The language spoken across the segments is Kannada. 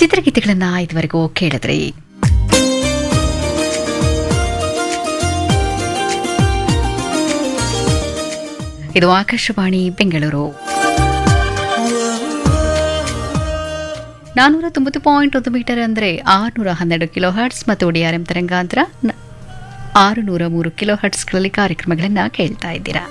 ಚಿತ್ರಗೀತೆಗಳನ್ನ ಇದುವರೆಗೂ ಕೇಳಿದ್ರಿ ಇದು ಆಕಾಶವಾಣಿ ಬೆಂಗಳೂರು ನಾನೂರ ತೊಂಬತ್ತು ಪಾಯಿಂಟ್ ಒಂದು ಮೀಟರ್ ಅಂದರೆ ಆರುನೂರ ಹನ್ನೆರಡು ಕಿಲೋ ಹರ್ಟ್ಸ್ ಮತ್ತು ಡಿಆರ್ಎಂ ತರಂಗಾಂತರ ನ- ಆರುನೂರ ಮೂರು ಕಿಲೋ ಹರ್ಟ್ಸ್ಗಳಲ್ಲಿ ಕಾರ್ಯಕ್ರಮಗಳನ್ನು ಕೇಳ್ತಾ ಇದ್ದೀರಾ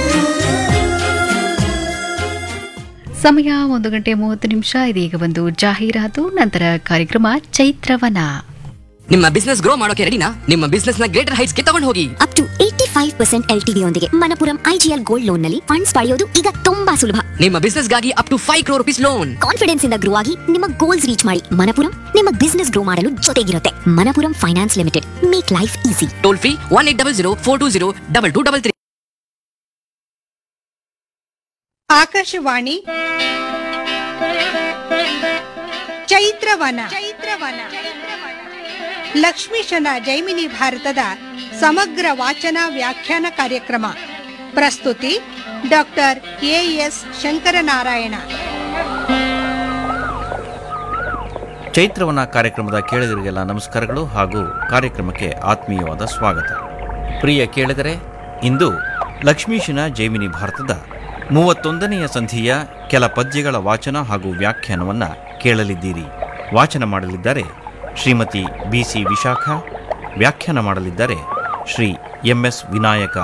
ಸಮಯ ಒಂದು ಗಂಟೆ ಮೂವತ್ತು ನಿಮಿಷ ಇದೀಗ ಒಂದು ಜಾಹೀರಾತು ನಂತರ ಕಾರ್ಯಕ್ರಮ ಚೈತ್ರವನ ನಿಮ್ಮ ಬಿಸ್ನೆಸ್ ಗ್ರೋ ಮಾಡೋಕೆ ರೆಡಿನಾ ನಿಮ್ಮ ಬಿಸ್ನೆಸ್ ನ ಗ್ರೇಟರ್ ಹೈಟ್ಸ್ ಗೆ ತಗೊಂಡು ಹೋಗಿ up to eighty five percent L T ಯೊಂದಿಗೆ ಮನಪುರಂ ಐಜಿಎಲ್ ಗೋಲ್ಡ್ ಲೋನ್ ನಲ್ಲಿ ಫಂಡ್ಸ್ ಪಡೆಯೋದು ಈಗ ತುಂಬಾ ಸುಲಭ ನಿಮ್ಮ ಬಿಸ್ನೆಸ್ ಗಾಗಿ up to five crore rupees loan confidence ಇಂದ ಗ್ರೋ ಆಗಿ ನಿಮ್ಮ ಗೋಲ್ಸ್ ರೀಚ್ ಮಾಡಿ ಮನಪುರಂ ನಿಮ್ಮ ಬಿಸ್ನೆಸ್ ಗ್ರೋ ಮಾಡಲು ಜೊತೆಗಿರುತ್ತೆ Manappuram finance limited make life easy toll free one eight double zero four two zero double two double three Akashvani Chaitravana Chaitravana ಲಕ್ಷ್ಮೀಶನ ಜೈಮಿನಿ ಭಾರತದ ಸಮಗ್ರ ವಾಚನ ವ್ಯಾಖ್ಯಾನ ಕಾರ್ಯಕ್ರಮ ಪ್ರಸ್ತುತಿ ಡಾಕ್ಟರ್ ಎ ಎಸ್ ಶಂಕರನಾರಾಯಣ ಚೈತ್ರವನ ಕಾರ್ಯಕ್ರಮದ ಕೇಳಿದರಿಗೆಲ್ಲ ನಮಸ್ಕಾರಗಳು ಹಾಗೂ ಕಾರ್ಯಕ್ರಮಕ್ಕೆ ಆತ್ಮೀಯವಾದ ಸ್ವಾಗತ ಪ್ರಿಯ ಕೇಳಿದರೆ ಇಂದು ಲಕ್ಷ್ಮೀಶನ ಜೈಮಿನಿ ಭಾರತದ ಮೂವತ್ತೊಂದನೆಯ ಸಂಧಿಯ ಕೆಲ ಪದ್ಯಗಳ ವಾಚನ ಹಾಗೂ ವ್ಯಾಖ್ಯಾನವನ್ನು ಕೇಳಲಿದ್ದೀರಿ ವಾಚನ ಮಾಡಲಿದ್ದಾರೆ ಶ್ರೀಮತಿ ಬಿ ಸಿ ವಿಶಾಖ ವ್ಯಾಖ್ಯಾನ ಮಾಡಲಿದ್ದಾರೆ ಶ್ರೀ ಎಂ ಎಸ್ ವಿನಾಯಕ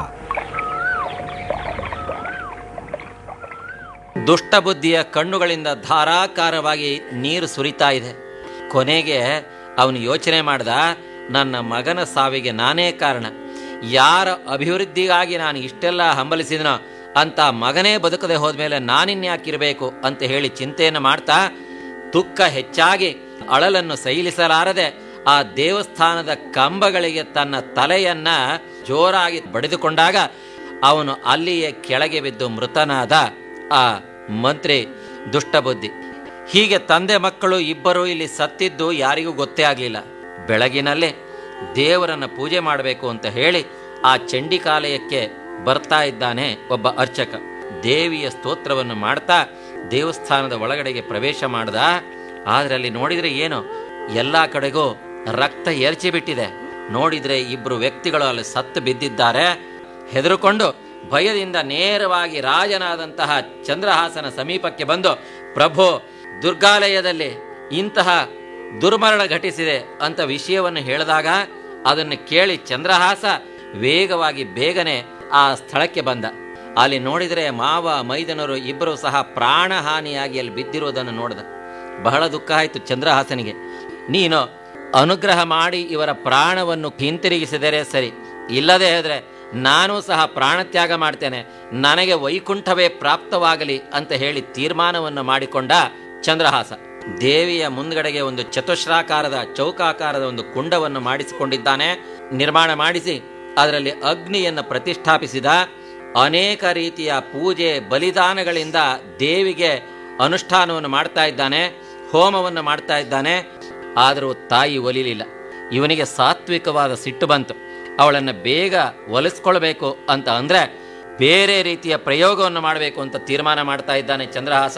ದುಷ್ಟಬುದ್ಧಿಯ ಕಣ್ಣುಗಳಿಂದ ಧಾರಾಕಾರವಾಗಿ ನೀರು ಸುರಿತಾ ಇದೆ ಕೊನೆಗೆ ಅವನು ಯೋಚನೆ ಮಾಡ್ದ ನನ್ನ ಮಗನ ಸಾವಿಗೆ ನಾನೇ ಕಾರಣ ಯಾರ ಅಭಿವೃದ್ಧಿಗಾಗಿ ನಾನು ಇಷ್ಟೆಲ್ಲ ಹಂಬಲಿಸಿದನೋ ಅಂತ ಮಗನೇ ಬದುಕದೆ ಹೋದ್ಮೇಲೆ ನಾನಿನ್ಯಾಕಿರಬೇಕು ಅಂತ ಹೇಳಿ ಚಿಂತೆಯನ್ನು ಮಾಡ್ತಾ ದುಃಖ ಹೆಚ್ಚಾಗಿ ಅಳಲನ್ನು ಸೈಲಿಸಲಾರದೆ ಆ ದೇವಸ್ಥಾನದ ಕಂಬಗಳಿಗೆ ತನ್ನ ತಲೆಯನ್ನ ಜೋರಾಗಿ ಬಡಿದುಕೊಂಡಾಗ ಅವನು ಅಲ್ಲಿಯೇ ಕೆಳಗೆ ಬಿದ್ದು ಮೃತನಾದ ಆ ಮಂತ್ರಿ ದುಷ್ಟಬುದ್ಧಿ ಹೀಗೆ ತಂದೆ ಮಕ್ಕಳು ಇಬ್ಬರು ಇಲ್ಲಿ ಸತ್ತಿದ್ದು ಯಾರಿಗೂ ಗೊತ್ತೇ ಆಗಲಿಲ್ಲ ಬೆಳಗಿನಲ್ಲೇ ದೇವರನ್ನ ಪೂಜೆ ಮಾಡಬೇಕು ಅಂತ ಹೇಳಿ ಆ ಚಂಡಿಕಾಲಯಕ್ಕೆ ಬರ್ತಾ ಇದ್ದಾನೆ ಒಬ್ಬ ಅರ್ಚಕ ದೇವಿಯ ಸ್ತೋತ್ರವನ್ನು ಮಾಡ್ತಾ ದೇವಸ್ಥಾನದ ಒಳಗಡೆಗೆ ಪ್ರವೇಶ ಮಾಡ್ದ ಆದ್ರೆ ಅಲ್ಲಿ ನೋಡಿದ್ರೆ ಏನು ಎಲ್ಲಾ ಕಡೆಗೂ ರಕ್ತ ಎರಚಿ ಬಿಟ್ಟಿದೆ ನೋಡಿದ್ರೆ ಇಬ್ರು ವ್ಯಕ್ತಿಗಳು ಅಲ್ಲಿ ಸತ್ತು ಬಿದ್ದಿದ್ದಾರೆ ಹೆದರುಕೊಂಡು ಭಯದಿಂದ ನೇರವಾಗಿ ರಾಜನಾದಂತಹ ಚಂದ್ರಹಾಸನ ಸಮೀಪಕ್ಕೆ ಬಂದು ಪ್ರಭು ದುರ್ಗಾಲಯದಲ್ಲಿ ಇಂತಹ ದುರ್ಮರಣ ಘಟಿಸಿದೆ ಅಂತ ವಿಷಯವನ್ನು ಹೇಳಿದಾಗ ಅದನ್ನು ಕೇಳಿ ಚಂದ್ರಹಾಸ ವೇಗವಾಗಿ ಬೇಗನೆ ಆ ಸ್ಥಳಕ್ಕೆ ಬಂದ ಅಲ್ಲಿ ನೋಡಿದರೆ ಮಾವ ಮೈದನರು ಇಬ್ಬರು ಸಹ ಪ್ರಾಣಹಾನಿಯಾಗಿ ಅಲ್ಲಿ ಬಿದ್ದಿರುವುದನ್ನು ನೋಡಿದ ಬಹಳ ದುಃಖ ಆಯಿತು ಚಂದ್ರಹಾಸನಿಗೆ ನೀನು ಅನುಗ್ರಹ ಮಾಡಿ ಇವರ ಪ್ರಾಣವನ್ನು ಹಿಂತಿರುಗಿಸಿದರೆ ಸರಿ ಇಲ್ಲದೆ ಹೋದ್ರೆ ನಾನು ಸಹ ಪ್ರಾಣತ್ಯಾಗ ಮಾಡ್ತೇನೆ ನನಗೆ ವೈಕುಂಠವೇ ಪ್ರಾಪ್ತವಾಗಲಿ ಅಂತ ಹೇಳಿ ತೀರ್ಮಾನವನ್ನು ಮಾಡಿಕೊಂಡ ಚಂದ್ರಹಾಸ ದೇವಿಯ ಮುಂದ್ಗಡೆಗೆ ಒಂದು ಚತುಶ್ರಾಕಾರದ ಚೌಕಾಕಾರದ ಒಂದು ಕುಂಡವನ್ನು ಮಾಡಿಸಿಕೊಂಡಿದ್ದಾನೆ ನಿರ್ಮಾಣ ಮಾಡಿಸಿ ಅದರಲ್ಲಿ ಅಗ್ನಿಯನ್ನು ಪ್ರತಿಷ್ಠಾಪಿಸಿದ ಅನೇಕ ರೀತಿಯ ಪೂಜೆ ಬಲಿದಾನಗಳಿಂದ ದೇವಿಗೆ ಅನುಷ್ಠಾನವನ್ನು ಮಾಡ್ತಾ ಇದ್ದಾನೆ ಹೋಮವನ್ನು ಮಾಡ್ತಾ ಇದ್ದಾನೆ ಆದರೂ ತಾಯಿ ಒಲಿಲಿಲ್ಲ ಇವನಿಗೆ ಸಾತ್ವಿಕವಾದ ಸಿಟ್ಟು ಬಂತು ಅವಳನ್ನು ಬೇಗ ಒಲಿಸ್ಕೊಳ್ಬೇಕು ಅಂತ ಅಂದ್ರೆ ಬೇರೆ ರೀತಿಯ ಪ್ರಯೋಗವನ್ನು ಮಾಡಬೇಕು ಅಂತ ತೀರ್ಮಾನ ಮಾಡ್ತಾ ಇದ್ದಾನೆ ಚಂದ್ರಹಾಸ